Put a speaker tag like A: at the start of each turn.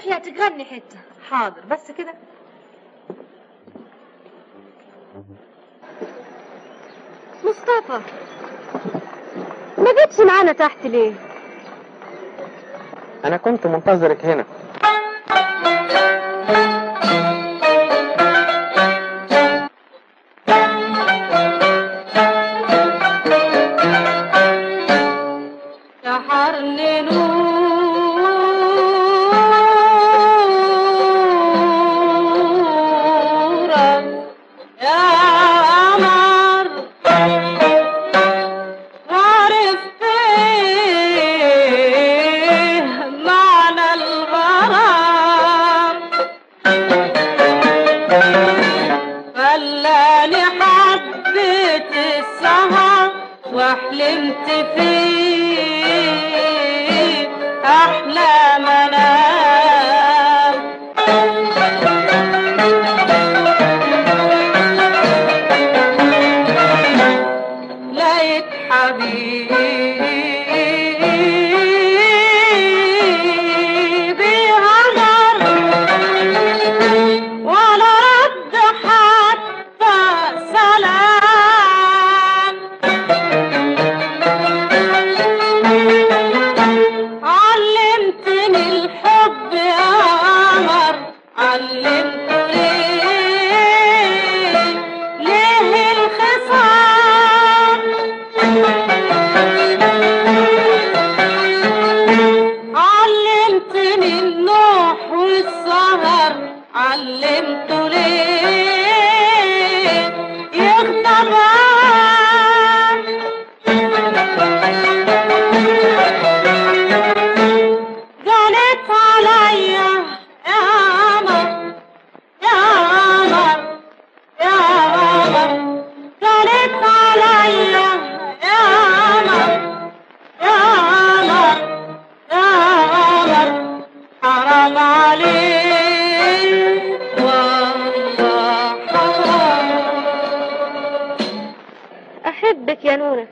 A: وحياتك غني حتة
B: حاضر بس كده
A: مصطفى ما جيتش معانا تحت ليه
C: انا كنت منتظرك هنا
A: سحرني نورك يا قمر عرفت ايه معنى الغرام خلاني حبيت السهر وحلمت فيه احلى منام لقيت حبيبي هجر ولا رد حتى سلام علمتني الحب يا قمر علمته ليه ليه الخصام علمتني النوح والسهر علمته ليه يغضب عام قالت عليا يا قمر يا قمر يا قمر قالت عليا يا قمر يا قمر يا قمر حرام عليك والله حرام
D: أحبك يا نونة